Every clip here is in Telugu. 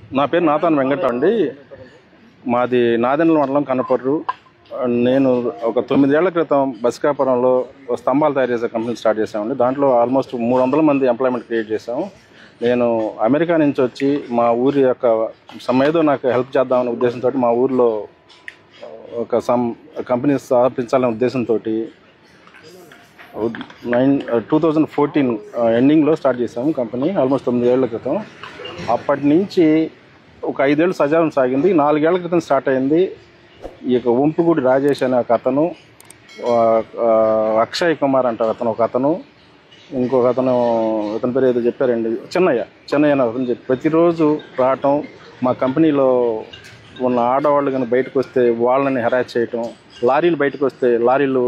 నా పేరు నాతాన్ వెంకట అండి మాది నాదెండ్ల మండలం కన్నపర్రు నేను ఒక తొమ్మిదేళ్ల క్రితం బస్కాపురంలో ఒక స్తంభాలు తయారు చేసే కంపెనీ స్టార్ట్ చేసామండి దాంట్లో ఆల్మోస్ట్ మూడు వందల మంది ఎంప్లాయ్మెంట్ క్రియేట్ చేసాము నేను అమెరికా నుంచి వచ్చి మా ఊరి యొక్క సమ్ ఏదో నాకు హెల్ప్ చేద్దామనే ఉద్దేశంతో మా ఊర్లో ఒక సమ్ కంపెనీ స్థాపించాలనే ఉద్దేశంతో నైన్ టూ థౌజండ్ ఫోర్టీన్ ఎండింగ్లో స్టార్ట్ చేసాము కంపెనీ ఆల్మోస్ట్ తొమ్మిది ఏళ్ల క్రితం అప్పటి నుంచి ఒక ఐదేళ్ళు సజావం సాగింది నాలుగేళ్ల క్రితం స్టార్ట్ అయింది ఈ యొక్క వంపుగూడి రాజేష్ అనే ఒక అతను ఆ, ఆ, అక్షయ్ కుమార్ అంట అతను ఒక అతను ఇంకొక అతను అతని పేరు ఏదో చెప్పారండి చెన్నయ్య చెన్నయ్య అని అతను చెప్పి ప్రతిరోజు రావటం మా కంపెనీలో ఉన్న ఆడవాళ్ళు కానీ బయటకు వస్తే వాళ్ళని హెరాస్ చేయటం లారీలు బయటకు వస్తే లారీలు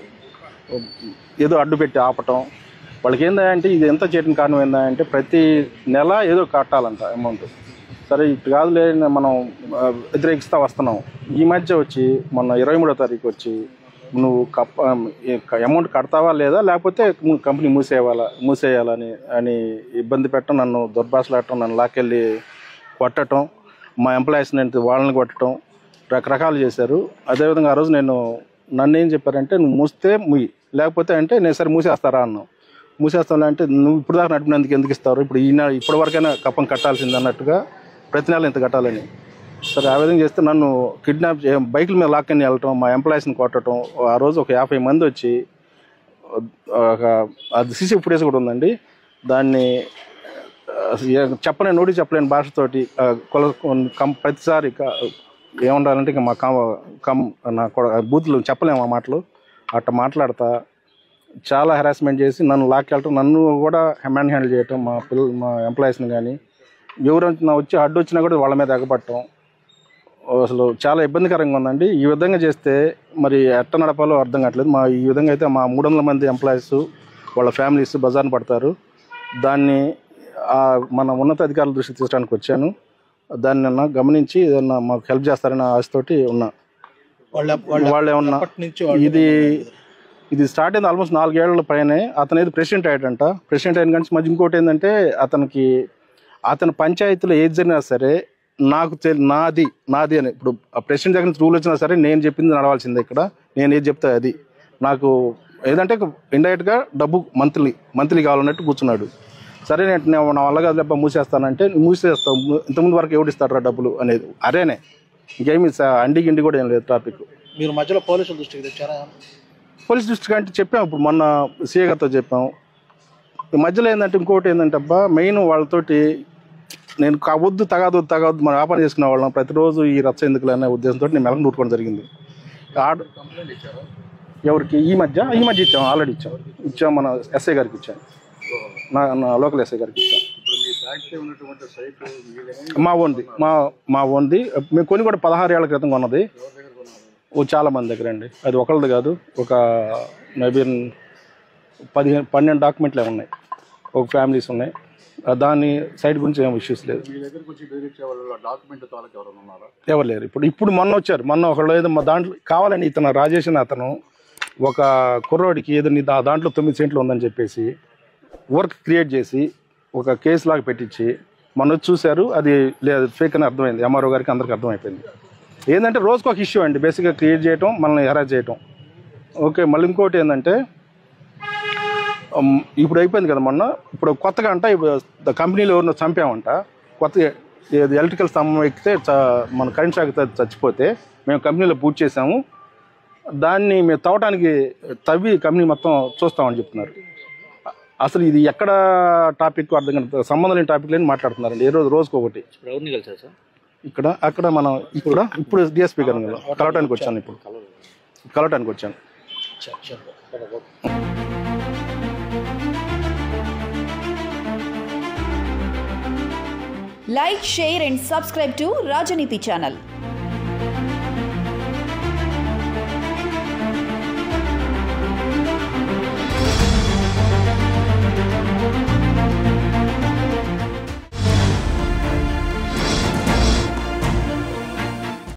ఏదో అడ్డు పెట్టి ఆపటం వాళ్ళకి ఏందంటే ఇది ఎంత చేయడం కారణం ఏందంటే ప్రతి నెల ఏదో కట్టాలంట అమౌంట్ సరే ఇప్పుడు కాదులే మనం ఆ, వ్యతిరేకిస్తా వస్తున్నాం ఈ మధ్య వచ్చి మొన్న ఇరవై మూడో తారీఖు వచ్చి నువ్వు కప్ప అమౌంట్ కడతావా లేదా లేకపోతే నువ్వు కంపెనీ మూసేయాలా మూసేయాలని అని ఇబ్బంది పెట్టడం నన్ను దుర్భాషలాడటం నన్ను లాక్కెళ్ళి కొట్టడం మా ఎంప్లాయీస్ నేను వాళ్ళని కొట్టడం రకరకాలు చేశారు అదేవిధంగా ఆ రోజు నేను నన్ను ఏం చెప్పారంటే నువ్వు మూస్తే ముయ్యి లేకపోతే అంటే నేను సరే మూసేస్తారా అన్నావు మూసేస్తాను అంటే నువ్వు ఇప్పుడు దాకా నడిపినందుకు ఎందుకు ఇస్తారు ఇప్పుడు ఈ నెల ఇప్పటి వరకైనా కప్పం కట్టాల్సింది అన్నట్టుగా ప్రతి నెల ఇంత కట్టాలని సరే ఆ విధంగా చేస్తే నన్ను కిడ్నాప్ చే బైకుల మీద లాక్కొని వెళ్ళటం మా ఎంప్లాయీస్ని కొట్టడం ఆ రోజు ఒక యాభై మంది వచ్చి ఒక అది సీసీ ఫుటేజ్ కూడా ఉందండి దాన్ని ఆ, ఏ- చెప్పలేని నోటి చెప్పలేని భాషతోటి ఆ, కొల కం ప్రతిసారి క- ఏముండాలంటే ఇంకా మా కం కం నా కొడ- బూతులు చెప్పలేము ఆ మాటలు అట్లా మాట్లాడతా చాలా హెరాస్మెంట్ చేసి నన్ను లాక్కెళ్ళటం నన్ను కూడా హ్యాండ్ హ్యాండిల్ చేయటం మా పిల్ల మా ఎంప్లాయీస్ని కానీ ఎవరైనా వచ్చి అడ్డు వచ్చినా కూడా వాళ్ళ మీద ఎగబట్టడం అసలు చాలా ఇబ్బందికరంగా ఉందండి ఈ విధంగా చేస్తే మరి ఎట్ట నడపాలో అర్థం కావట్లేదు మా ఈ విధంగా అయితే మా మూడు వందల మంది ఎంప్లాయీస్ వాళ్ళ ఫ్యామిలీస్ బజార్న పడతారు దాన్ని ఆ, మన ఉన్నత అధికారుల దృష్టికి తీసడానికి వచ్చాను దాన్ని నిన్న గమనించి ఏదన్నా మాకు హెల్ప్ చేస్తారని ఆశతోటి ఉన్నా వాళ్ళ వాళ్ళ వాళ్ళు ఏమన్నా అప్పటి నుంచి వాళ్ళు ఇది ఇది స్టార్ట్ అయింది ఆల్మోస్ట్ నాలుగేళ్ల పైనే అతను ఏది ప్రెసిడెంట్ అయ్యాడంట ప్రెసిడెంట్ అయిన కానీ మధ్య ఇంకోటి ఏంటంటే అతనికి అతని పంచాయతీలో ఏది జరిగినా సరే నాకు తెలి నాది నాది అని ఇప్పుడు ఆ ప్రెసిడెంట్ దగ్గర నుంచి రూల్ వచ్చినా సరే నేను చెప్పింది నడవాల్సిందే ఇక్కడ నేను ఏది చెప్తే అది నాకు ఏదంటే ఇండైరెక్ట్గా డబ్బు మంత్లీ మంత్లీ కావాలన్నట్టు కూర్చున్నాడు సరే నేను నేను నా వల్ల కాదు లేకపోతే మూసేస్తానంటే నువ్వు మూసేస్తావు ఇంతకుముందు వరకు ఎవడు ఇస్తాడు డబ్బులు అనేది అరేనే ఇంకేమి స- అండి గిండి కూడా ఏం లేదు టాపిక్ మీరు మధ్యలో పోలీసుల దృష్టికి తెచ్చారా పోలీస్ దృష్టికి అంటే చెప్పాం ఇప్పుడు మొన్న సీఏ గారితో చెప్పాం ఈ మధ్యలో ఏంటంటే ఇంకోటి ఏంటంటే అబ్బా మెయిన్ వాళ్ళతోటి నేను కా- వద్దు తగదు తగదు మన వ్యాపారం చేసుకునే వాళ్ళం ప్రతిరోజు ఈ రచ్చ ఎందుకులే అనే ఉద్దేశంతో నేను మెలకు నూరుకోవడం జరిగింది ఆడ ఎవరికి ఈ మధ్య ఈ మధ్య ఇచ్చాం ఆల్రెడీ ఇచ్చాం ఇచ్చాం మన ఎస్ఐ గారికి ఇచ్చాం నా నా లోకల్ ఎస్ఐ గారికి ఇచ్చాం మా ఓన్ది మా మా ఓన్ది మేము కొని కూడా పదహారు ఏళ్ల క్రితం కొన్నది ఓ చాలా మంది దగ్గర అండి అది ఒకళ్ళది కాదు ఒక మేబీ పదిహేను పన్నెండు డాక్యుమెంట్లే ఉన్నాయి ఒక ఫ్యామిలీస్ ఉన్నాయి ఆ దాని సైడ్ గురించి ఏం ఇష్యూస్ లేదు మీ దగ్గరకు వచ్చి బెదిరించే వాళ్ళు డాక్యుమెంట్ తాలూకు ఎవరైనా ఉన్నారా ఎవరు లేరు ఇప్పుడు ఇప్పుడు మొన్న వచ్చారు మొన్న ఒకళ్ళు ఏదో మా దాంట్లో కావాలని ఇతను రాజేష్ అని అతను ఒక కుర్రోడికి ఏదో నీ దా- దాంట్లో తొమ్మిది సెంట్లు ఉందని చెప్పేసి వర్క్ క్రియేట్ చేసి ఒక కేసు లాగా పెట్టించి మొన్న వచ్చి చూశారు అది లేదు ఫేక్ అని అర్థమైంది ఎంఆర్ఓ గారికి అందరికి అర్థమైపోయింది ఏంటంటే రోజుకు ఒక ఇష్యూ అండి బేసిక్గా క్రియేట్ చేయటం మనల్ని హెరాస్ చేయటం ఓకే మళ్ళీ ఇంకోటి ఏంటంటే ఉమ్, ఇప్పుడు అయిపోయింది కదా మొన్న ఇప్పుడు కొత్తగా అంట ఇప్పుడు కంపెనీలో ఎవరినో చంపామంట కొత్త ఏది ఎలక్ట్రికల్ స్తంభం ఎక్కితే చ- మన కరెంట్ షాక్ త- చచ్చిపోతే మేము కంపెనీలో పూర్తి చేసాము దాన్ని మేము తవ్వటానికి తవ్వి కంపెనీ మొత్తం చూస్తామని చెప్తున్నారు అసలు ఇది ఎక్కడ టాపిక్ అర్థం కాదు సంబంధం లేని టాపిక్ లేని మాట్లాడుతున్నారండి ఏ రోజు రోజుకి ఒకటి ఇప్పుడు ఎవరిని కలిసారు సార్ ఇక్కడ అక్కడ మనం ఇక్కడ ఇప్పుడు డిఎస్పీ గారిని కల- కలవటానికి వచ్చాను ఇప్పుడు కలవటానికి వచ్చాను చ- చ- Like, share and subscribe to Rajaniti channel.